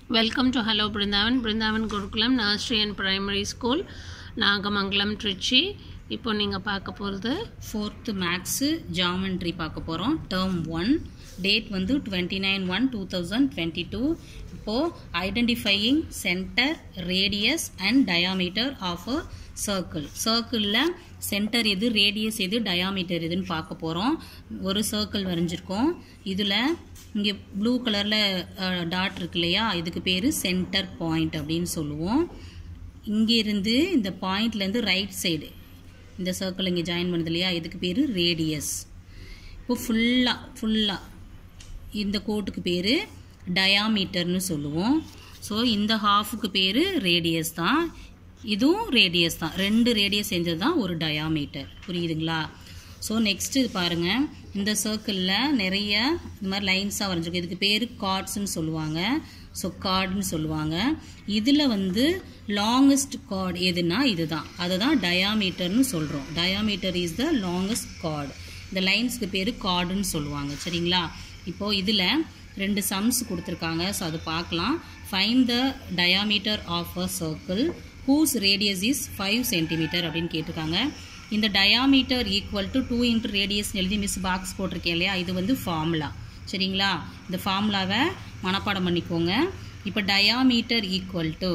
Welcome to Hello Brindavan, Brindavan Gurukulam Nursery and Primary School, Nagamangalam Trichy இப்போ நீங்கள் பார்க்க போகிறது ஃபோர்த்து மேக்ஸு ஜாமெண்ட்ரி பார்க்க போகிறோம் டேர்ம் ஒன் டேட் வந்து twenty nine one two thousand twenty two இப்போது identifying centre radius and diameter of a circle சர்க்கிளில் centre எது ரேடியஸ் எது டயாமீட்டர் எதுன்னு பார்க்க போகிறோம் ஒரு சர்க்கிள் வரைஞ்சிருக்கோம் இதில் இங்கே ப்ளூ கலரில் டாட் இருக்கு இல்லையா இதுக்கு பேர் சென்டர் பாயிண்ட் அப்படின்னு சொல்லுவோம் இங்கேருந்து இந்த பாயிண்ட்லேருந்து ரைட் சைடு இந்த சர்க்கிள் இங்கே ஜாயின் பண்ணுது இல்லையா இதுக்கு பேர் ரேடியஸ் இப்போ ஃபுல்லாக ஃபுல்லாக இந்த கோட்டுக்கு பேர் டயாமீட்டர்னு சொல்லுவோம் ஸோ இந்த ஹாஃபுக்கு பேர் ரேடியஸ் தான் இதுவும் ரேடியஸ் தான் ரெண்டு ரேடியஸ் செஞ்சது தான் ஒரு டயாமீட்டர் புரியுதுங்களா ஸோ நெக்ஸ்ட்டு பாருங்கள் இந்த சர்க்கிளில் நிறைய இந்த மாதிரி லைன்ஸாக வரைஞ்சிருக்கும் இதுக்கு பேர் கார்ட்ஸ்னு சொல்லுவாங்க ஸோ கார்டுன்னு சொல்லுவாங்க இதில் வந்து லாங்கஸ்ட் கார்டு எதுனா இதுதான் அதை தான் டயாமீட்டர்னு சொல்கிறோம் diameter is the longest chord இந்த லைன்ஸ்க்கு பேர் கார்டுன்னு சொல்லுவாங்க சரிங்களா இப்போது இதில் ரெண்டு சம்ஸ் கொடுத்துருக்காங்க ஸோ அது பார்க்கலாம் find the diameter of a circle whose radius is five centimetre அப்படின்னு கேட்டிருக்காங்க இந்த diameter equal to two into radius எழுதி மிஸ் பாக்ஸ் போட்டிருக்கேன் இல்லையா இது வந்து ஃபார்முலா சரிங்களா இந்த ஃபார்முலாவை மனப்பாடம் பண்ணிக்கோங்க இப்போ diameter equal to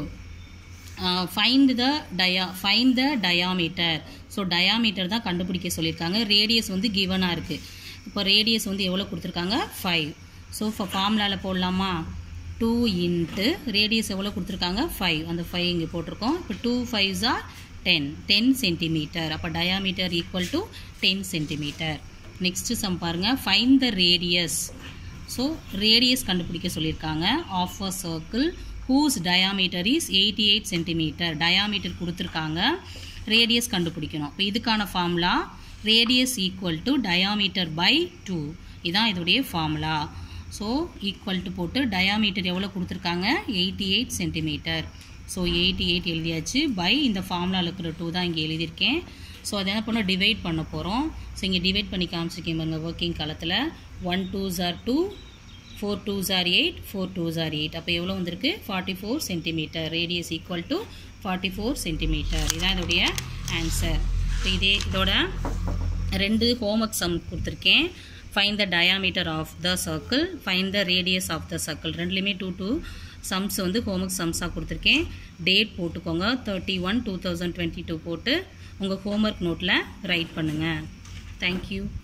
find the dia find the diameter so diameter தான் கண்டுபிடிக்க சொல்லியிருக்காங்க ரேடியஸ் வந்து கிவனாக இருக்குது இப்போ ரேடியஸ் வந்து எவ்வளோ கொடுத்துருக்காங்க ஃபைவ் ஸோ இப்போ ஃபார்முலாவில் போடலாமா டூ இன்ட்டு ரேடியஸ் எவ்வளோ கொடுத்துருக்காங்க ஃபைவ் அந்த ஃபைவ் இங்கே போட்டிருக்கோம் இப்போ two fives are ten ten centimetre அப்போ diameter equal to ten centimetre next sum பாருங்கள் find the radius so radius கண்டுபிடிக்க சொல்லியிருக்காங்க of a circle whose diameter is eighty eight centimetre diameter கொடுத்துருக்காங்க ரேடியஸ் கண்டுபிடிக்கணும் இப்போ இதுக்கான formula radius equal to diameter by two இதுதான் இதோடைய ஃபார்முலா ஸோ ஈக்குவல் டு போட்டு டயாமீட்டர் எவ்வளோ கொடுத்துருக்காங்க eighty eight centimetre so eighty eight எழுதியாச்சு பை இந்த ஃபார்முலாவில் இருக்கிற டூ தான் இங்கே எழுதியிருக்கேன் ஸோ அதை என்ன பண்ண டிவைட் பண்ண போகிறோம் ஸோ இங்கே டிவைட் பண்ணி காமிச்சிருக்கேன் பாருங்க ஒர்க்கிங் காலத்தில் ஒன் டூ ஜார் டூ ஃபோர் டூ ஜார் எயிட் ஃபோர் டூ ஜார் எயிட் அப்போ எவ்வளோ வந்திருக்கு forty four centimetre radius equal to forty four centimetre இதுதான் இதோடைய ஆன்சர் இப்போ இதே இதோட ரெண்டு ஹோம்ஒர்க் சம் கொடுத்துருக்கேன் find the diameter of the circle find the radius of the circle ரெண்டுலேயுமே டூ டூ சம்ஸ் வந்து ஹோம்ஒர்க் சம்ஸாக கொடுத்துருக்கேன் டேட் போட்டுக்கோங்க thirty one two thousand twenty two போட்டு உங்கள் ஹோம்ஒர்க் நோட்டில் ரைட் பண்ணுங்கள் தேங்க்யூ